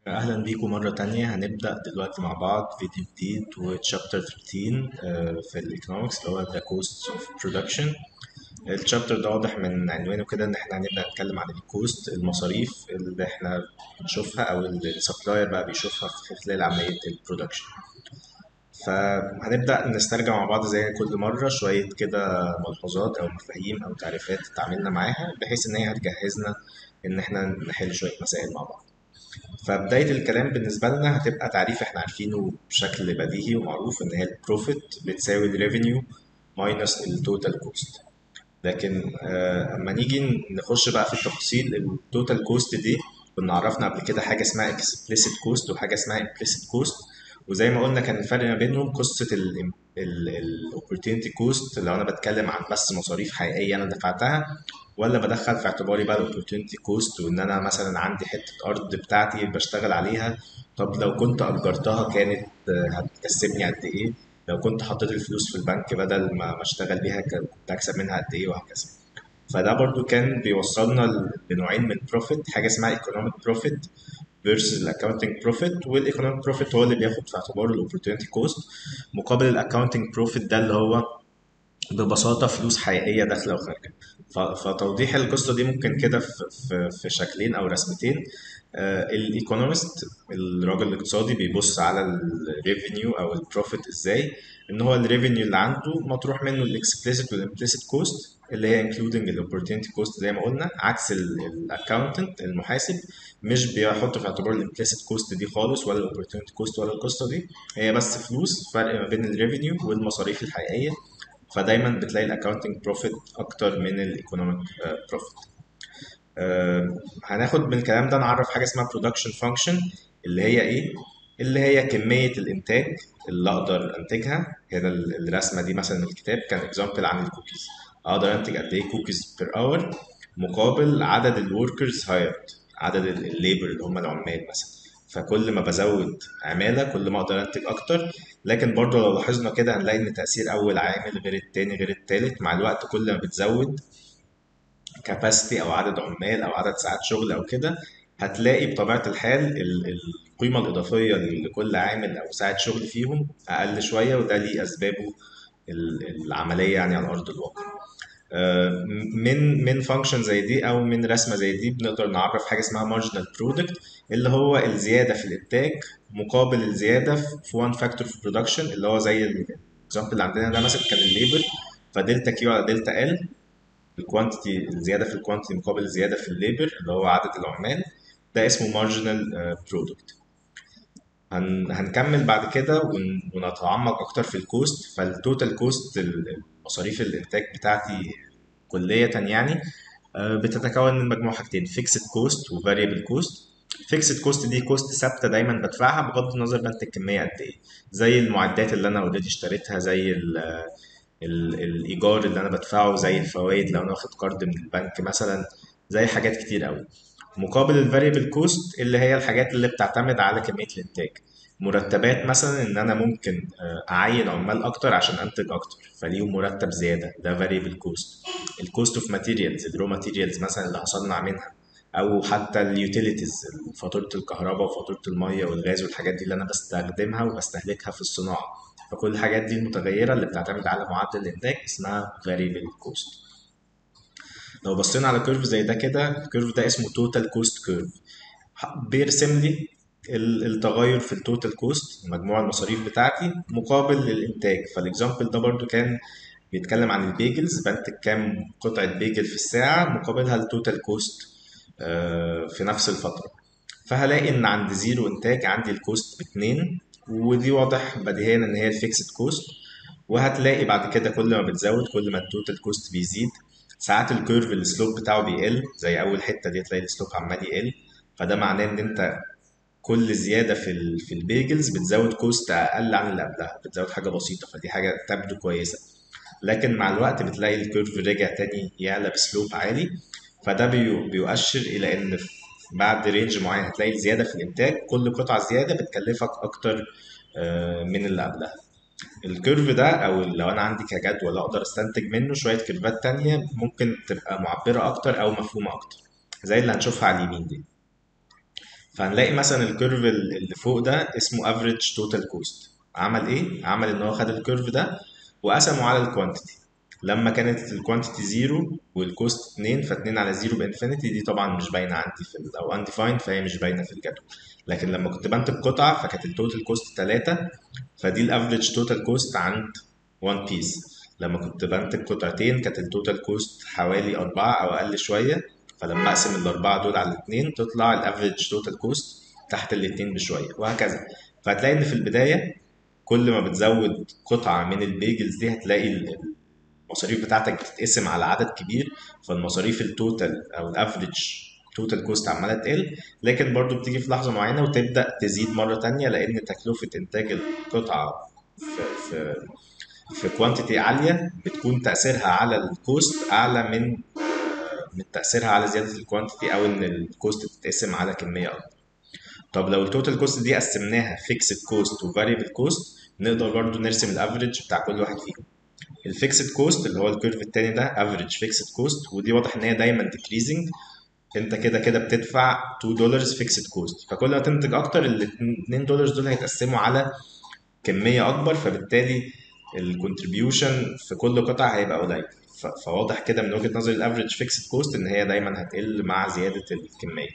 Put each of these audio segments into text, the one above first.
أهلا بيكم مرة تانية هنبدأ دلوقتي مع بعض فيديو جديد وتشابتر 13 آه، في الإيكونومكس اللي هو The Cost of Production الشابتر ده واضح من عنوانه كده إن إحنا هنبدأ نتكلم عن الكوست المصاريف اللي إحنا بنشوفها أو السبلاير بقى بيشوفها في خلال عملية البرودكشن فهنبدأ نسترجع مع بعض زي كل مرة شوية كده ملحوظات أو مفاهيم أو تعريفات اتعاملنا معاها بحيث إن هي هتجهزنا إن إحنا نحل شوية مسائل مع بعض. فبداية الكلام بالنسبة لنا هتبقى تعريف احنا عارفينه بشكل بديهي ومعروف ان هي البروفيت بتساوي الريفينيو ماينس التوتال كوست لكن آه، اما نيجي نخش بقى في التفاصيل التوتال كوست دي كنا عرفنا قبل كده حاجة اسمها explicit كوست وحاجة اسمها implicit كوست وزي ما قلنا كان الفرق ما بينهم قصة الاوبورتيونيتي كوست لو انا بتكلم عن بس مصاريف حقيقية انا دفعتها ولا بدخل في اعتباري بقى الاوبورتيونيتي كوست وان انا مثلا عندي حته ارض بتاعتي بشتغل عليها طب لو كنت اجرتها كانت آه، هتكسبني قد ايه لو كنت حطيت الفلوس في البنك بدل ما ما اشتغل بيها ك- كنت هكسب منها قد ايه وهكذا فده برضو كان بيوصلنا ل- لنوعين من بروفيت حاجه اسمها ايكونوميك بروفيت versus الاكونتنج بروفيت والايكونوميك بروفيت هو اللي بياخد في اعتباره الاوبورتيونيتي كوست مقابل الاكونتنج بروفيت ده اللي هو ببساطة فلوس حقيقية داخلة وخارجة ف- فتوضيح القصة دي ممكن كده في, في, في شكلين أو رسمتين الايكونومست الراجل الاقتصادي بيبص على الريفينيو أو البروفيت ازاي إن هو الريفينيو اللي عنده مطروح منه الاكسبليسيت والامبليسيت كوست اللي هي including الاوبورتيونيتي كوست زي ما قلنا عكس الاكاونتنت المحاسب مش بيحط في اعتبار الامبليسيت كوست دي خالص ولا الاوبورتيونيتي كوست ولا القصة دي هي بس فلوس فرق ما بين الريفينيو والمصاريف الحقيقية فدايما بتلاقي الاكونتنج بروفيت اكتر من الايكونوميك بروفيت هناخد من الكلام ده نعرف حاجه اسمها برودكشن فانكشن اللي هي ايه اللي هي كميه الانتاج اللي اقدر انتجها هنا ال- الرسمه دي مثلا من الكتاب كان اكزامبل عن الكوكيز اقدر انتج قد ايه كوكيز بير اور مقابل عدد الوركرز هايرد عدد الليبر اللي هم العمال مثلا فكل ما بزود عماله كل ما اقدر انتج اكتر لكن برضه لو لاحظنا كده هنلاقي ان تاثير اول عامل غير التاني غير التالت مع الوقت كل ما بتزود كاباسيتي او عدد عمال او عدد ساعات شغل او كده هتلاقي بطبيعه الحال ال- القيمه الاضافيه لكل عامل او ساعه شغل فيهم اقل شويه وده ليه اسبابه ال- العمليه يعني على ارض الواقع آه، من من فانكشن زي دي او من رسمه زي دي بنقدر نعرف حاجه اسمها مارجنال برودكت اللي هو الزياده في الانتاج مقابل الزياده في وان فاكتور في برودكشن اللي هو زي الاكزامبل اللي عندنا ده مثلا كان الليبر فدلتا كيو على دلتا ال الكوانتيتي الزياده في الكوانتيتي مقابل الزياده في الليبر اللي هو عدد العمال ده اسمه مارجنال برودكت هن... هنكمل بعد كده ون... ونتعمق اكتر في الكوست فالتوتال كوست مصاريف الانتاج بتاعتي كلية يعني آه، بتتكون من مجموعة حاجتين فيكسد كوست وفاريبل كوست فيكسد كوست دي كوست ثابتة دايما بدفعها بغض النظر بنتج كمية قد ايه زي المعدات اللي انا اوريدي اشتريتها زي ال ال الايجار اللي انا بدفعه زي الفوائد لو انا واخد قرض من البنك مثلا زي حاجات كتير قوي مقابل الفاريبل كوست اللي هي الحاجات اللي بتعتمد على كمية الانتاج مرتبات مثلا ان انا ممكن آه، اعين عمال اكتر عشان انتج اكتر فليهم مرتب زياده ده فاريبل كوست الكوست اوف ماتيريالز الرو ماتيريالز مثلا اللي هصنع منها او حتى اليوتيليتيز فاتوره الكهرباء وفاتوره الميه والغاز والحاجات دي اللي انا بستخدمها وبستهلكها في الصناعه فكل الحاجات دي المتغيره اللي بتعتمد على معدل الانتاج اسمها فاريبل كوست لو بصينا على كيرف زي ده كده الكيرف ده اسمه توتال كوست كيرف بيرسم لي ال- التغير في التوتال كوست مجموع المصاريف بتاعتي مقابل الانتاج فالاكزامبل ده برضو كان بيتكلم عن البيجلز بنتج كام قطعة بيجل في الساعة مقابلها التوتال كوست في نفس الفترة فهلاقي ان عند زيرو انتاج عندي الكوست باتنين ودي واضح بديهيا ان هي الفيكسد كوست وهتلاقي بعد كده كل ما بتزود كل ما التوتال كوست بيزيد ساعات الكيرف السلوب بتاعه بيقل زي اول حته دي تلاقي السلوب عمال يقل فده معناه ان انت كل زياده في ال في البيجلز بتزود كوست اقل عن اللي قبلها بتزود حاجه بسيطه فدي حاجه تبدو كويسه لكن مع الوقت بتلاقي الكيرف رجع تاني يعلى بسلوب عالي فده بيو- بيؤشر الى ان بعد رينج معين هتلاقي الزياده في الانتاج كل قطعه زياده بتكلفك اكتر آه، من اللي قبلها الكيرف ده او لو انا عندي كجدول اقدر استنتج منه شويه كيرفات تانية ممكن تبقى معبره اكتر او مفهومه اكتر زي اللي هنشوفها على اليمين دي فهنلاقي مثلا الكيرف اللي فوق ده اسمه افريج توتال كوست عمل ايه عمل ان هو خد الكيرف ده وقسمه على الكوانتيتي لما كانت الكوانتيتي زيرو والكوست 2 ف2 على زيرو بانفينيتي دي طبعا مش باينه عندي في ال- او undefined فهي مش باينه في الجدول لكن لما كنت بنتج قطعه فكانت التوتال كوست 3 فدي الافريج توتال كوست عند 1 بيس لما كنت بنتج قطعتين كانت التوتال كوست حوالي أربعة أو أقل شوية فلما أقسم الأربعة دول على الاتنين تطلع الافريج توتال كوست تحت الاتنين بشوية وهكذا فهتلاقي إن في البداية كل ما بتزود قطعة من البيجلز دي هتلاقي ال- المصاريف بتاعتك بتتقسم على عدد كبير فالمصاريف التوتال او الافريج توتال كوست عماله تقل لكن برضو بتيجي في لحظه معينه وتبدا تزيد مره تانية لان تكلفه انتاج القطعه في في في كوانتيتي عاليه بتكون تاثيرها على الكوست اعلى من من تاثيرها على زياده الكوانتيتي او ان الكوست تتقسم على كميه اكبر طب لو التوتال كوست دي قسمناها فيكسد كوست وفاريبل كوست نقدر برضو نرسم الافريج بتاع كل واحد فيهم الفيكسد كوست اللي هو الكيرف التاني ده افريج فيكسد كوست ودي واضح ان هي دايما ديكريزنج انت كده كده بتدفع 2 دولار فيكسد كوست فكل ما تنتج اكتر ال 2 دولار دول هيتقسموا على كميه اكبر فبالتالي الكونتريبيوشن في كل قطعه هيبقى قليل ف- فواضح كده من وجهه نظر الافريج فيكسد كوست ان هي دايما هتقل مع زياده الكميه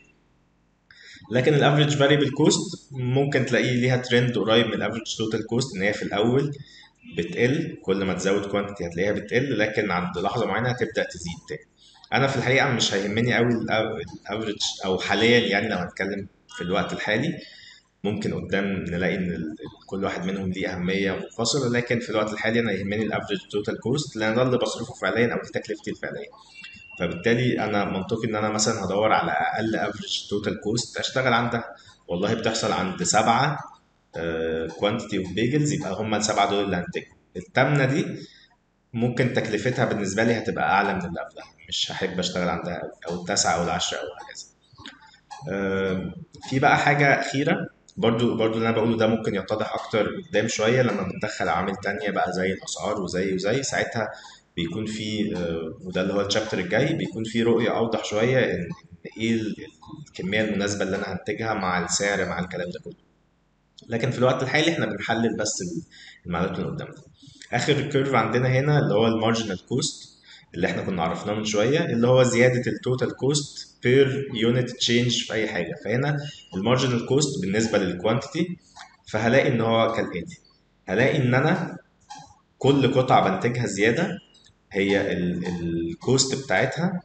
لكن الافريج فاريبل كوست ممكن تلاقيه ليها ترند قريب من الافريج توتال كوست ان هي في الاول بتقل كل ما تزود كوانتيتي هتلاقيها بتقل لكن عند لحظه معينه هتبدا تزيد تاني انا في الحقيقه مش هيهمني قوي الافريج او حاليا يعني لو هنتكلم في الوقت الحالي ممكن قدام نلاقي ان ال- كل واحد منهم ليه اهميه منفصله لكن في الوقت الحالي انا يهمني الافريج توتال كوست لان ده اللي بصرفه فعليا او دي تكلفتي الفعليه فبالتالي انا منطقي ان انا مثلا هدور على اقل افريج توتال كوست اشتغل عندها والله بتحصل عند سبعه كوانتيتي اوف بيجلز يبقى هم السبعه دول اللي هنتجهم التامنه دي ممكن تكلفتها بالنسبه لي هتبقى اعلى من اللي قبلها مش هحب اشتغل عندها أوي، او التاسعه او العشره او هكذا آم، في بقى حاجه اخيره برضو برضو اللي انا بقوله ده ممكن يتضح اكتر قدام شويه لما بندخل عوامل تانية بقى زي الاسعار وزي وزي ساعتها بيكون في آه، وده اللي هو الشابتر الجاي بيكون في رؤيه اوضح شويه ان إن ايه ال- الكميه المناسبه اللي انا هنتجها مع السعر مع الكلام ده كله لكن في الوقت الحالي احنا بنحلل بس المعلومات اللي قدامنا اخر كيرف عندنا هنا اللي هو المارجنال كوست اللي احنا كنا عرفناه من شويه اللي هو زياده التوتال كوست بير يونت تشينج في اي حاجه فهنا المارجنال كوست بالنسبه للكوانتيتي فهلاقي ان هو كالاتي هلاقي ان انا كل قطعه بنتجها زياده هي الكوست بتاعتها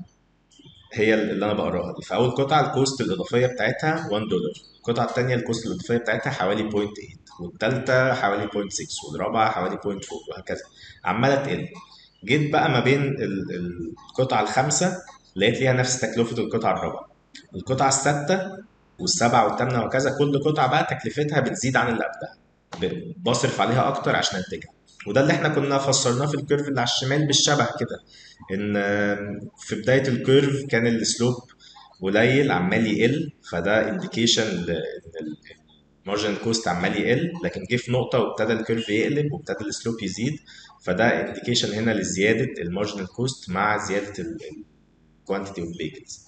هي اللي انا بقراها دي فاول قطعه الكوست الاضافيه بتاعتها 1 دولار القطعه الثانيه الكوست الاضافيه بتاعتها حوالي 0.8 والثالثه حوالي 0.6 والرابعه حوالي 0.4 وهكذا عماله تقل جيت بقى ما بين ال- القطعه الخامسه لقيت ليها نفس تكلفه القطعه الرابعه القطعه السادسه والسابعه والثامنه وهكذا كل قطعه بقى تكلفتها بتزيد عن اللي قبلها ب- بصرف عليها اكتر عشان انتجها وده اللي احنا كنا فسرناه في الكيرف اللي على الشمال بالشبه كده ان آم، في بدايه الكيرف كان السلوب قليل عمال يقل فده انديكيشن ان المارجنال كوست عمال يقل لكن جه في نقطه وابتدى الكيرف يقلب وابتدى السلوب يزيد فده انديكيشن هنا لزياده المارجنال كوست مع زياده الكوانتيتي اوف فيكلز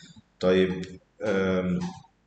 طيب آم،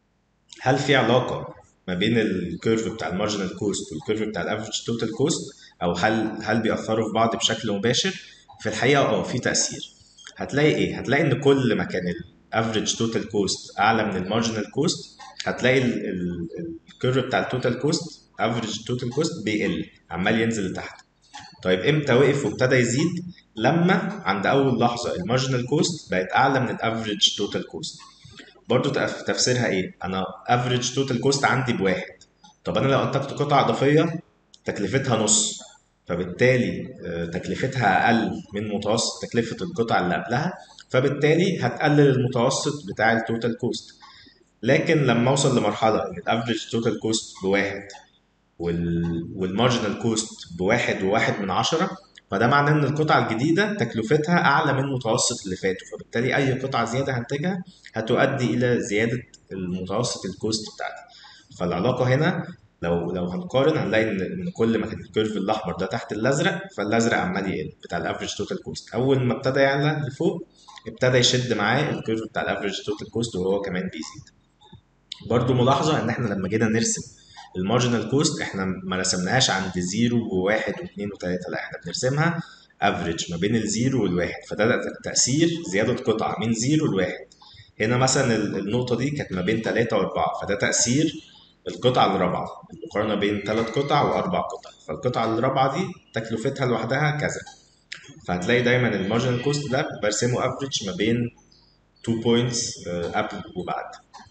هل في علاقه ما بين الكيرف بتاع المارجنال كوست والكيرف بتاع الافريج توتال كوست او هل هل بيأثروا في بعض بشكل مباشر في الحقيقه اه في تأثير هتلاقي ايه هتلاقي ان كل ما كان الافريج توتال كوست اعلى من المارجنال كوست هتلاقي الكيرف بتاع التوتال كوست افريج توتال كوست بيقل عمال ينزل لتحت طيب امتى وقف وابتدى يزيد لما عند اول لحظه المارجنال كوست بقت اعلى من الافريج توتال كوست برضو تف- تفسيرها ايه انا افريج توتال كوست عندي بواحد طب انا لو انتجت قطعه اضافيه تكلفتها نص فبالتالي آه، تكلفتها اقل من متوسط تكلفه القطعه اللي قبلها فبالتالي هتقلل المتوسط بتاع التوتال كوست لكن لما اوصل لمرحله ان الافريج توتال كوست بواحد وال... والمارجنال كوست بواحد وواحد من عشرة فده معناه ان القطعة الجديدة تكلفتها اعلى من متوسط اللي فاتوا فبالتالي اي قطعة زيادة هنتجها هتؤدي الى زيادة المتوسط الكوست بتاعتي فالعلاقة هنا لو لو هنقارن هنلاقي ان ان كل ما كان الكيرف الاحمر ده تحت الازرق فالازرق عمال يقل بتاع الافريج توتال كوست اول ما ابتدى يعلى لفوق ابتدى يشد معاه الكيرف بتاع الافريج توتال كوست وهو كمان بيزيد برضو ملاحظه ان احنا لما جينا نرسم المارجنال كوست احنا ما رسمناهاش عند زيرو وواحد واثنين وثلاثه لا احنا بنرسمها افريج ما بين الزيرو والواحد فده تاثير زياده قطعه من زيرو لواحد هنا مثلا النقطه دي كانت ما بين ثلاثه واربعه فده تاثير القطعه الرابعه المقارنه بين ثلاث قطع واربع قطع فالقطعه الرابعه دي تكلفتها لوحدها كذا فهتلاقي دايما المارجنال كوست ده برسمه افريج ما بين 2 بوينتس قبل وبعد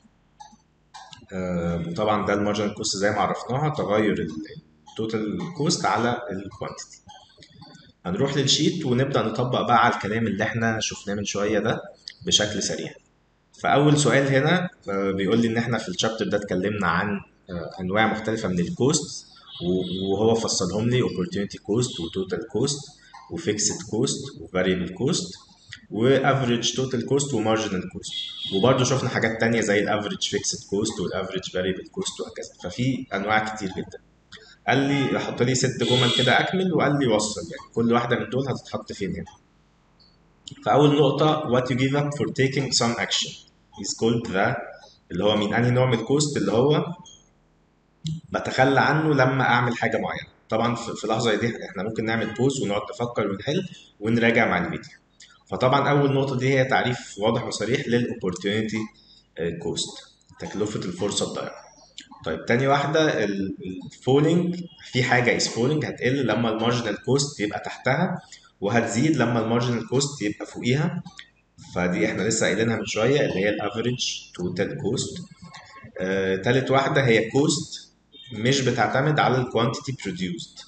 طبعا ده المارجنال كوست زي ما عرفناها تغير التوتال كوست على الكوانتيتي هنروح للشيت ونبدا نطبق بقى على الكلام اللي احنا شفناه من شويه ده بشكل سريع فاول سؤال هنا بيقول لي ان احنا في الشابتر ده اتكلمنا عن انواع مختلفه من الكوست وهو فصلهم لي opportunity cost وتوتال كوست وفيكسد كوست وفاريبل كوست وافريج توتال كوست ومارجنال كوست وبرده شفنا حاجات تانية زي الافريج فيكسد كوست والافريج فاريبل كوست وهكذا ففي انواع كتير جدا قال لي حط لي ست جمل كده اكمل وقال لي وصل يعني كل واحده من دول هتتحط فين هنا فاول نقطه what you give up for taking some action is called the اللي هو من انهي نوع من الكوست اللي هو بتخلى عنه لما اعمل حاجه معينه طبعا في اللحظه دي احنا ممكن نعمل بوز ونقعد نفكر ونحل ونراجع مع الفيديو فطبعا اول نقطه دي هي تعريف واضح وصريح للاوبورتيونيتي كوست تكلفه الفرصه الضائعه طيب تاني واحده الفولينج في حاجه از فولينج هتقل لما المارجنال كوست يبقى تحتها وهتزيد لما المارجنال كوست يبقى فوقيها فدي احنا لسه قايلينها من شويه اللي هي الافريج توتال كوست تالت واحده هي كوست مش بتعتمد على الكوانتيتي بروديوسد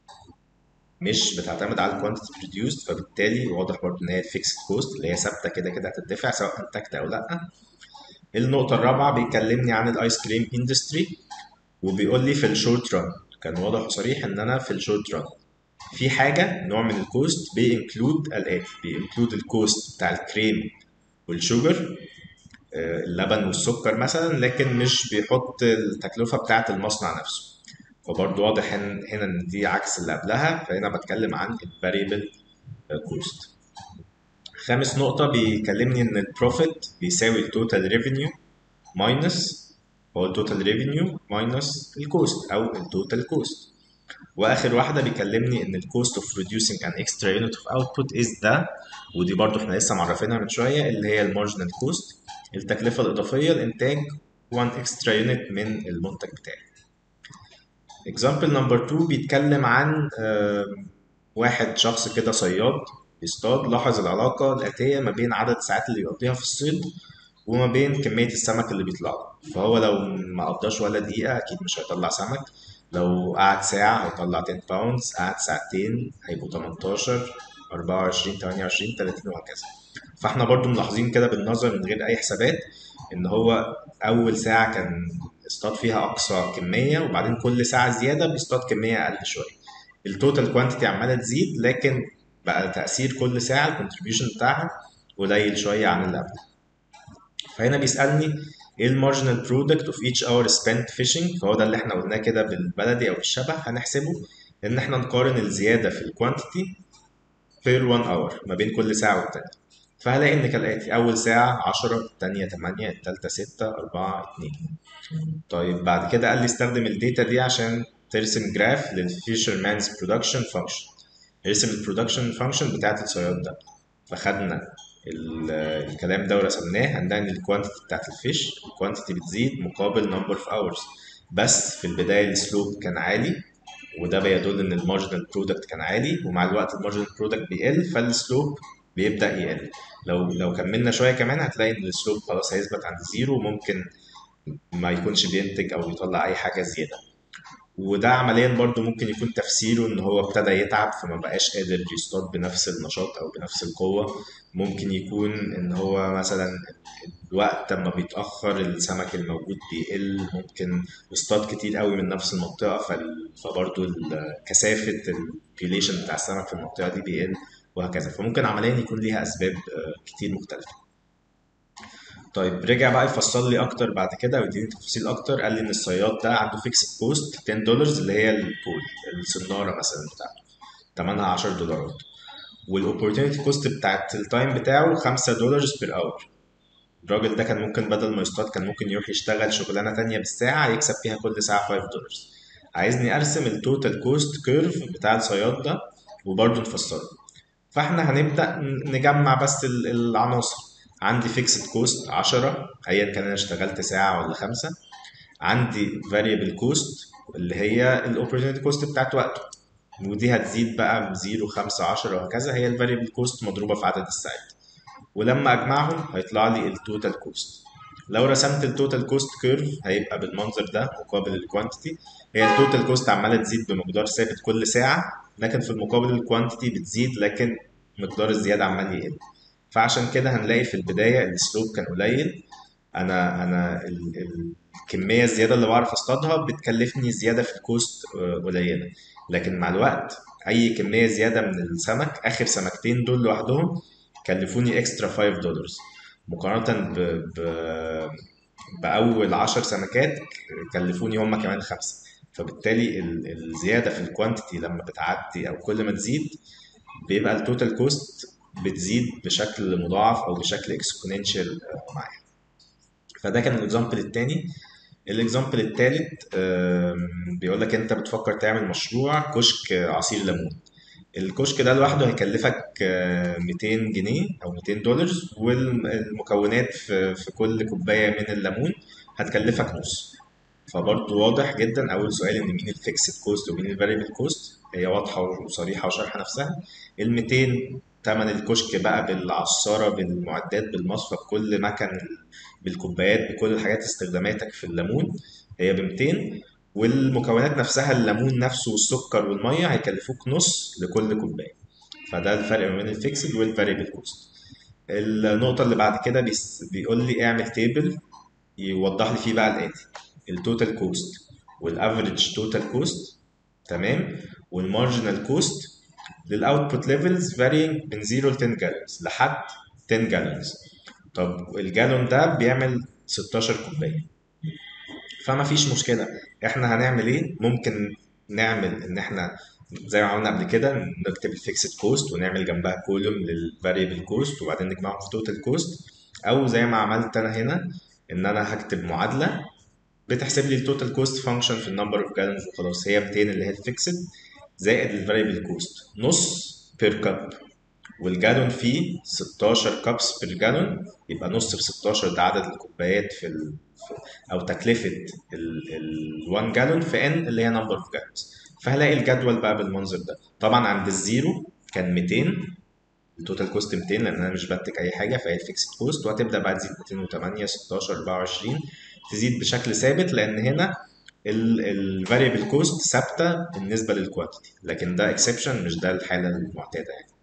مش بتعتمد على الكوانتيتي بروديوسد فبالتالي واضح برضه ان هي الفيكسد كوست اللي هي ثابته كده كده هتدفع سواء انتجت او لا النقطه الرابعه بيكلمني عن الايس كريم اندستري وبيقول لي في الشورت ران كان واضح وصريح ان انا في الشورت ران في حاجه نوع من الكوست بينكلود الاتي بينكلود الكوست بتاع الكريم والشوجر اللبن والسكر مثلا لكن مش بيحط التكلفه بتاعه المصنع نفسه فبرضه واضح ان هنا ان دي عكس اللي قبلها فهنا بتكلم عن الفاريبل كوست خامس نقطة بيكلمني إن البروفيت بيساوي التوتال ريفينيو ماينس هو التوتال ريفينيو ماينس الكوست أو التوتال كوست وآخر واحدة بيكلمني إن الكوست اوف producing an extra unit of output is the ودي برضو احنا لسه معرفينها من شوية اللي هي المارجنال كوست التكلفة الإضافية لإنتاج 1 extra unit من المنتج بتاعي example number 2 بيتكلم عن واحد شخص كده صياد بيصطاد لاحظ العلاقة الآتية ما بين عدد الساعات اللي بيقضيها في الصيد وما بين كمية السمك اللي بيطلع له فهو لو ما قضاش ولا دقيقة أكيد مش هيطلع سمك لو قعد ساعة هيطلع 10 باوندز قعد ساعتين هيبقوا 18 24 28 30 وهكذا فاحنا برضو ملاحظين كده بالنظر من غير أي حسابات إن هو أول ساعة كان اصطاد فيها أقصى كمية وبعدين كل ساعة زيادة بيصطاد كمية أقل شوية التوتال كوانتيتي عمالة تزيد لكن بقى تأثير كل ساعة الكونتريبيوشن بتاعها قليل شوية عن اللي قبل فهنا بيسألني ايه المارجنال برودكت اوف each hour spent fishing فهو ده اللي احنا قلناه كده بالبلدي او بالشبه هنحسبه ان احنا نقارن الزيادة في الكوانتيتي per 1 hour ما بين كل ساعة والتانية فهلاقي ان كالآتي أول ساعة 10 التانية 8 التالتة 6 4 2 طيب بعد كده قال لي استخدم الداتا دي عشان ترسم جراف للفيشرمانز برودكشن فانكشن ارسم البرودكشن فانكشن بتاعت الصياد ده فخدنا الكلام ده ورسمناه هنلاقي ان الكوانتيتي بتاعت الفيش الكوانتيتي بتزيد مقابل نمبر اوف اورز بس في البدايه السلوب كان عالي وده بيدل ان المارجنال برودكت كان عالي ومع الوقت المارجنال برودكت بيقل فالسلوب بيبدا يقل لو لو كملنا شويه كمان هتلاقي ان السلوب خلاص هيثبت عند زيرو وممكن ما يكونش بينتج او يطلع اي حاجه زياده وده عمليا برضو ممكن يكون تفسيره ان هو ابتدى يتعب فما بقاش قادر يصطاد بنفس النشاط او بنفس القوة ممكن يكون ان هو مثلا الوقت لما بيتأخر السمك الموجود بيقل ممكن يصطاد كتير قوي من نفس المنطقة فبرضو كثافة البيليشن بتاع السمك في المنطقة دي بيقل وهكذا فممكن عمليا يكون ليها اسباب كتير مختلفة طيب رجع بقى يفصل لي اكتر بعد كده ويديني تفاصيل اكتر قال لي ان الصياد ده عنده فيكسد كوست 10 دولار اللي هي البول الصناره مثلا بتاعته ثمنها 10 دولارات والاوبورتونيتي كوست بتاعت التايم بتاعه 5 دولار بير اور الراجل ده كان ممكن بدل ما يصطاد كان ممكن يروح يشتغل شغلانه تانية بالساعه يكسب فيها كل ساعه 5 دولار عايزني ارسم التوتال كوست كيرف بتاع الصياد ده وبرضه نفسره فاحنا هنبدا نجمع بس ال- العناصر عندي فيكسد كوست 10 ايا كان انا اشتغلت ساعه ولا خمسه عندي فاريبل كوست اللي هي الاوبورتونيتي كوست بتاعت وقته ودي هتزيد بقى بزيرو خمسة عشرة وهكذا هي الفاريبل كوست مضروبة في عدد الساعات ولما اجمعهم هيطلع لي التوتال كوست لو رسمت التوتال كوست كيرف هيبقى بالمنظر ده مقابل الكوانتيتي هي التوتال كوست عماله تزيد بمقدار ثابت كل ساعه لكن في المقابل الكوانتيتي بتزيد لكن مقدار الزياده عمال يقل فعشان كده هنلاقي في البدايه السلوب كان قليل انا انا ال- ال- الكميه الزياده اللي بعرف اصطادها بتكلفني زياده في الكوست آه، قليله لكن مع الوقت اي كميه زياده من السمك اخر سمكتين دول لوحدهم كلفوني اكسترا 5 دولار مقارنه ب... ب... باول 10 سمكات كلفوني هم كمان خمسه فبالتالي ال- الزياده في الكوانتيتي لما بتعدي او كل ما تزيد بيبقى التوتال كوست بتزيد بشكل مضاعف او بشكل اكسبوننشال معايا فده كان الاكزامبل التاني الاكزامبل التالت آم، بيقول لك انت بتفكر تعمل مشروع كشك عصير ليمون الكشك ده لوحده هيكلفك آه، 200 جنيه او 200 دولار والمكونات في في كل كوبايه من الليمون هتكلفك نص فبرضه واضح جدا اول سؤال ان مين الفيكسد كوست ومين الفاريبل كوست هي واضحه وصريحه وشارحه نفسها ال 200 تمن الكشك بقى بالعصاره بالمعدات بالمصفى بكل مكن بالكوبايات بكل الحاجات استخداماتك في الليمون هي ب 200 والمكونات نفسها الليمون نفسه والسكر والميه هيكلفوك نص لكل كوبايه فده الفرق ما بين الفيكسد والفاريبل كوست النقطه اللي بعد كده بيس- بيقول لي اعمل تيبل يوضح لي فيه بقى الاتي التوتال كوست والافريج توتال كوست تمام والمارجنال كوست للاوتبوت ليفلز varying من 0 ل 10 جالونز لحد 10 جالونز طب الجالون ده بيعمل 16 كوبايه فما فيش مشكله احنا هنعمل ايه ممكن نعمل ان احنا زي ما عملنا قبل كده نكتب الفيكسد كوست ونعمل جنبها كولوم للفاريبل كوست وبعدين نجمعهم في توتال كوست او زي ما عملت انا هنا ان انا هكتب معادله بتحسب لي التوتال كوست فانكشن في النمبر اوف جالونز وخلاص هي 200 اللي هي الفيكسد زائد الفاريبل كوست نص بير كاب والجالون فيه 16 كابس بير جالون يبقى نص في 16 ده عدد الكوبايات في, ال... في او تكلفه ال ال 1 جالون في ان اللي هي نمبر اوف جالونز فهلاقي الجدول بقى بالمنظر ده طبعا عند الزيرو كان 200 التوتال كوست 200 لان انا مش بنتج اي حاجه فهي الفيكسد كوست وهتبدا بقى تزيد 208 16 24 تزيد بشكل ثابت لان هنا الفاريبل كوست ثابته بالنسبه للكوانتيتي لكن ده اكسبشن مش ده الحاله المعتاده يعني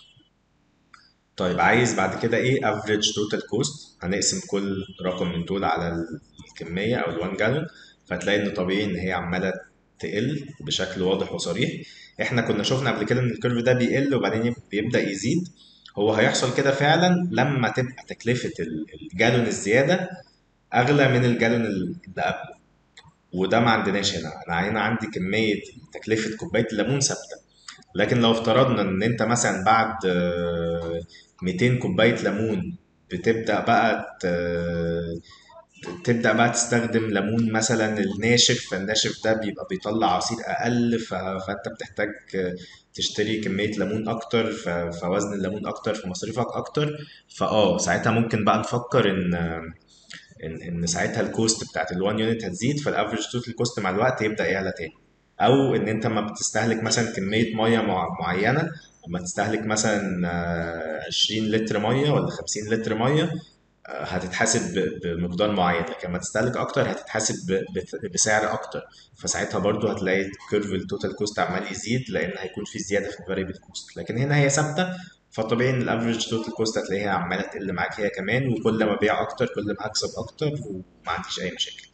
طيب عايز بعد كده ايه افريج توتال كوست هنقسم كل رقم من دول على الكميه او ال1 جالون فهتلاقي ان طبيعي ان هي عماله تقل بشكل واضح وصريح احنا كنا شفنا قبل كده ان الكيرف ده بيقل وبعدين بيبدا يزيد هو هيحصل كده فعلا لما تبقى تكلفه الجالون الزياده اغلى من الجالون اللي قبله وده ما عندناش هنا انا هنا عندي كميه تكلفه كوبايه الليمون ثابته لكن لو افترضنا ان انت مثلا بعد آه، 200 كوبايه ليمون بتبدا بقى ت- تبدا بقى تستخدم ليمون مثلا الناشف فالناشف ده بيبقى بيطلع عصير اقل ف- فانت بتحتاج تشتري كميه ليمون اكتر ف- فوزن الليمون اكتر فمصاريفك اكتر فاه ساعتها ممكن بقى نفكر ان ان ان ساعتها الكوست بتاعت ال1 يونت هتزيد فالافريج توتال كوست مع الوقت يبدا يعلى تاني او ان انت ما بتستهلك مثلا كميه ميه مع- معينه لما تستهلك مثلا آه، 20 لتر ميه ولا 50 لتر ميه آه، هتتحاسب ب- بمقدار معين لكن لما تستهلك اكتر هتتحاسب ب- ب- بسعر اكتر فساعتها برضو هتلاقي كيرف التوتال كوست عمال يزيد لان هيكون في زياده في الفاريبل كوست لكن هنا هي ثابته فطبيعي ان الافريج توتال كوست هتلاقيها عماله تقل معاك هي كمان وكل ما ابيع اكتر كل ما هكسب اكتر وما عنديش اي مشاكل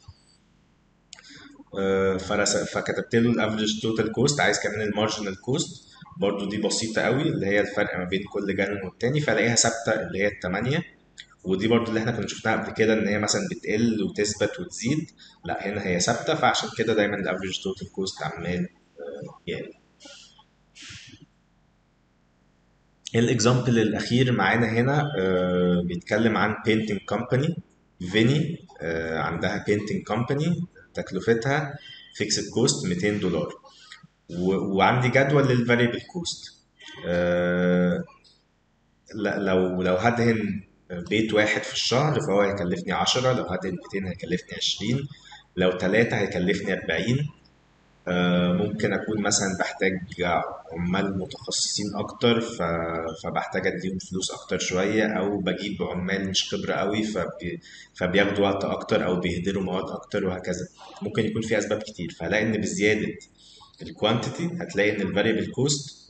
آه، فرس- فكتبت له الافريج توتال كوست عايز كمان المارجنال كوست برضو دي بسيطة قوي اللي هي الفرق ما بين كل جالون والتاني فلاقيها ثابتة اللي هي التمانية ودي برضو اللي احنا كنا شفناها قبل كده ان هي مثلا بتقل وتثبت وتزيد لا هنا هي ثابتة فعشان كده دايما الافريج توتال كوست عمال آه، يقل الاكزامبل الاخير معانا هنا آه، بيتكلم عن بينتنج كومباني فيني آه، عندها بينتنج كومباني تكلفتها فيكسد كوست 200 دولار و- وعندي جدول للفاريبل كوست لا لو لو هدهن بيت واحد في الشهر فهو هيكلفني 10 لو هدهن بيتين هيكلفني 20 لو ثلاثة هيكلفني 40 آه، ممكن أكون مثلا بحتاج عمال متخصصين أكتر ف... فبحتاج أديهم فلوس أكتر شوية أو بجيب عمال مش خبرة قوي فبي... فبياخدوا وقت أكتر أو بيهدروا مواد أكتر وهكذا ممكن يكون في أسباب كتير فهلاقي إن بزيادة الكوانتيتي هتلاقي إن الفاريبل كوست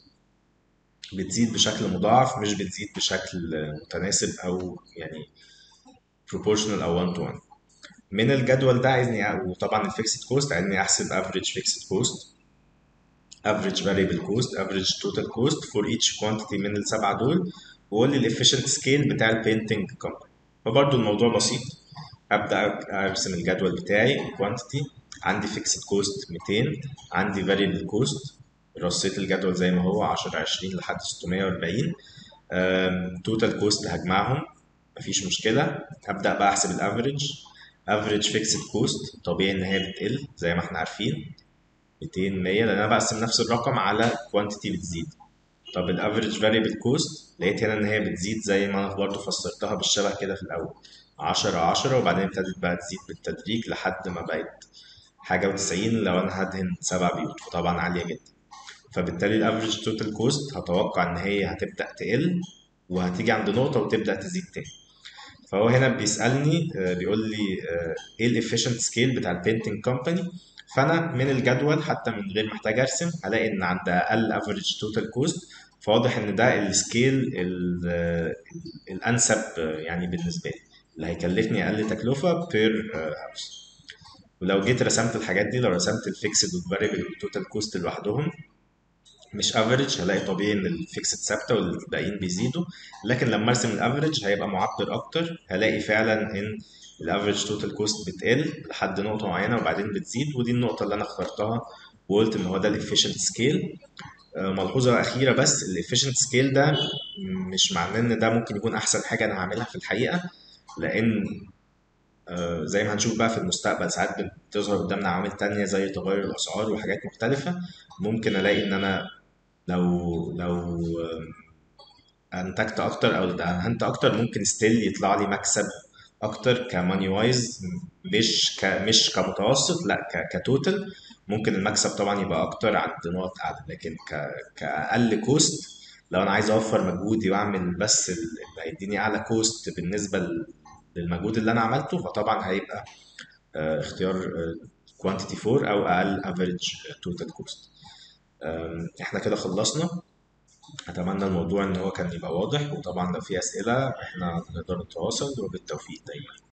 بتزيد بشكل مضاعف مش بتزيد بشكل متناسب أو يعني proportional أو one to one من الجدول ده عايزني أ- وطبعا الفيكسد كوست عايزني أحسب average fixed cost average variable cost average total cost for each quantity من السبعة دول وقول لي الافيشنت سكيل بتاع البينتنج كومباني فبرضه الموضوع بسيط هبدأ أرسم الجدول بتاعي quantity عندي fixed cost 200 عندي variable cost رصيت الجدول زي ما هو 10 20 لحد 640 توتال كوست هجمعهم مفيش مشكلة هبدأ بقى أحسب الافريج افريج فيكسد كوست طبيعي إن هي بتقل زي ما احنا عارفين 200 100 لان انا بقسم نفس الرقم على كوانتيتي بتزيد طب الافريج فاريبل كوست لقيت هنا ان هي بتزيد زي ما انا برضو فسرتها بالشبه كده في الاول 10 10 وبعدين ابتدت بقى تزيد بالتدريج لحد ما بقت حاجه و90 لو انا هدهن سبع بيوت وطبعا عاليه جدا فبالتالي الافريج توتال كوست هتوقع ان هي هتبدا تقل وهتيجي عند نقطه وتبدا تزيد تاني فهو هنا بيسألني آه، بيقول لي آه، ايه الافيشنت سكيل بتاع البينتنج كومباني فانا من الجدول حتى من غير محتاج ارسم هلاقي ان عند اقل افريج توتال كوست فواضح ان ده السكيل ال- آه، الانسب آه، يعني بالنسبه لي اللي هيكلفني اقل تكلفه بير هاوس ولو جيت رسمت الحاجات دي لو رسمت الفيكسد والفاريبل والتوتال كوست لوحدهم مش افريج هلاقي طبيعي ان الفيكسد ثابته والباقيين بيزيدوا لكن لما ارسم الافريج هيبقى معبر اكتر هلاقي فعلا ان الافريج توتال كوست بتقل لحد نقطه معينه وبعدين بتزيد ودي النقطه اللي انا اخترتها وقلت ان هو ده الافيشنت سكيل ملحوظه اخيره بس الافيشنت سكيل ده مش معناه ان ده ممكن يكون احسن حاجه انا هعملها في الحقيقه لان آه، زي ما هنشوف بقى في المستقبل ساعات بتظهر قدامنا عوامل تانية زي تغير الأسعار وحاجات مختلفة ممكن ألاقي إن أنا لو لو انتجت اكتر او دهنت اكتر ممكن ستيل يطلع لي مكسب اكتر كماني وايز مش ك مش كمتوسط لا ك كتوتال ممكن المكسب طبعا يبقى اكتر عند نقط اعلى لكن ك كاقل كوست لو انا عايز اوفر مجهودي واعمل بس ال- اللي هيديني اعلى كوست بالنسبه ل- للمجهود اللي انا عملته فطبعا هيبقى آه، اختيار كوانتيتي 4 او اقل افريج توتال كوست احنا كده خلصنا أتمنى الموضوع إن هو كان يبقى واضح وطبعا لو في أسئلة إحنا نقدر نتواصل وبالتوفيق دايما